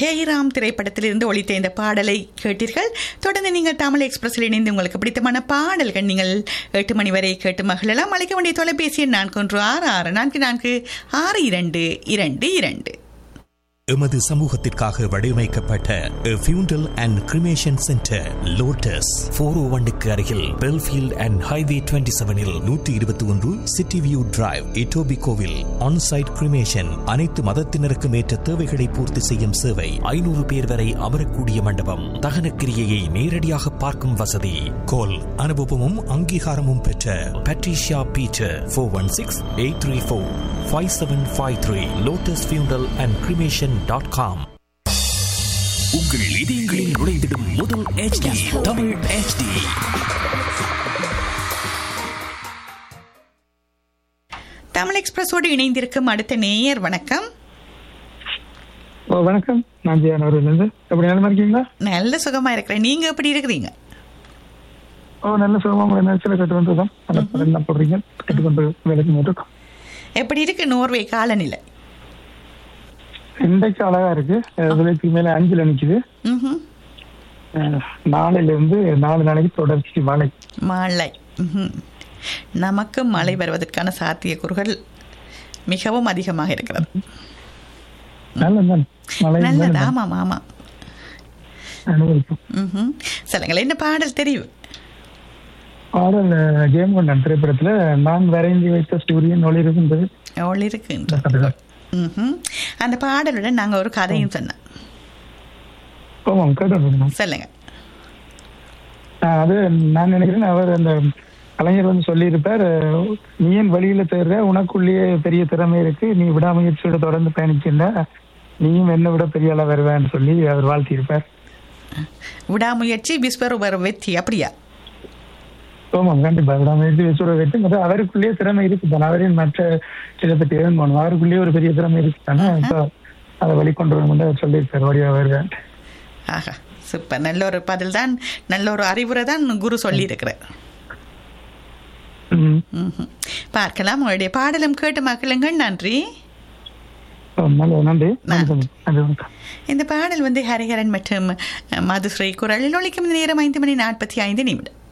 ஹேராம் திரைப்படத்திலிருந்து ஒளித்த இந்த பாடலை கேட்டீர்கள் தொடர்ந்து நீங்கள் தமிழ் எக்ஸ்பிரஸில் இணைந்து உங்களுக்கு பிடித்தமான பாடல்கள் நீங்கள் எட்டு மணி வரை கேட்டு மகிழலாம் அழைக்க வேண்டிய தொலைபேசி எண் நான்கு ஒன்று ஆறு ஆறு நான்கு நான்கு ஆறு இரண்டு இரண்டு இரண்டு எமது சமூகத்திற்காக வடிவமைக்கப்பட்ட funeral and cremation centre lotus four O ஒன்னுக்கு அருகில் பெல்ஃபீல்ட் அண்ட் ஹைவே டுவெண்ட்டி செவனில் நூற்றி இருபத்தி ஒன்று சிட்டி வியூ டிரைவ் இட்டோபி கோவில் ஆன்சைட் கிரிமேஷன் அனைத்து மதத்தினருக்கும் ஏற்ற தேவைகளை பூர்த்தி செய்யும் சேவை ஐநூறு பேர் வரை அமரக்கூடிய மண்டபம் தகன கிரியையை நேரடியாக பார்க்கும் வசதி கோல் அனுபவமும் அங்கீகாரமும் பெற்ற Patricia Peter four one six eight three four five seven five three lotus funeral and cremation dot com உங்கள் இதயங்களில் நுழைந்திடும் முதல் HD தமிழ் HD தமிழ் எக்ஸ்பிரஸோடு இணைந்திருக்கும் அடுத்த நேயர் வணக்கம் ஓ வணக்கம் நான் ஜெயானவரிலிருந்து எப்படி நிலமா இருக்கீங்களா நல்ல சுகமா இருக்கிறேன் நீங்க எப்படி இருக்கிறீங்க ஓ நல்ல சுகமா உங்களை நினைச்சல கட்டு வந்ததுதான் நல்ல படம் என்ன போடுறீங்க கட்டுக்கொண்டு வேலைக்கு போட்டுருக்கோம் எப்படி இருக்கு நோர்வே காலநிலை இன்றைக்கு அழகா இருக்கு விலைக்கு மேல அஞ்சுல நிக்குது ம்ஹும். அஹ், நாளையில இருந்து நாலு நாளைக்கு தொடர்ச்சி மழை மழை ம்ஹும். நமக்கு மழை வருவதற்கான சாத்தியக்கூறுகள் மிகவும் அதிகமாக இருக்கிறது நல்லதான் மழை நல்லது மேல ஆமாம் ஆமாம் அனுபவிக்கும் ம்ஹும். சொல்லுங்கள் என்ன பாடல் தெரியும் பாடல் அஹ், ஜெயம் கொண்டான் திரைப்படத்துல நான் வரைந்து வைத்த சூரியன் ஒளிருகின்றது அவள் இருக்கின்றது ம்ஹும். அந்த பாடலுடன் நாங்க ஒரு கதையும் சொன்னோம் ஆமாம் கேட்டு சொல்லுங்க அது நான் நினைக்கிறேன் அவர் அந்த கலைஞர் வந்து சொல்லியிருப்பார் அஹ், நீ ஏன் வழியில தேர்ற உனக்குள்ளேயே பெரிய திறமை இருக்கு நீ விடாமுயற்சியோட தொடர்ந்து பயணிக்கின்ற நீயும் என்ன விட பெரிய ஆளா வருவேன்னு சொல்லி அவர் வாழ்த்தியிருப்பார் விடாமுயற்சி விஸ்வரூபர் வெற்றி அப்படியா ஆமாம் கண்டிப்பா விடாமுயற்சி விசுவ வெற்றி மற்றும் அவருக்குள்ளேயே திறமை இருக்கு தான் அவரின் மற்ற இதை பற்றி ஏன் போகணும் அவருக்குள்ளேயே ஒரு பெரிய திறமை இருக்கு தானே இப்போ அதை வெளிக்கொண்டு வரணும் அவர் சொல்லியிருப்பார் வழியா வருவேன் ஆஹா சூப்பர் நல்ல ஒரு பதில் தான் நல்ல ஒரு அறிவுரை தான் குரு சொல்லி இருக்கிறார் ம். ம்ஹும். பார்க்கலாம் உங்களுடைய பாடலும் கேட்டு மகிழுங்கள் நன்றி ஓ, நல்லது நன்றி நன்றி நன்றி வணக்கம் இந்த பாடல் வந்து ஹரிஹரன் மற்றும் மதுஸ்ரீ குரலில் ஒழிக்கும் நேரம் ஐந்து மணி நாற்பத்தி ஐந்து நிமிடம்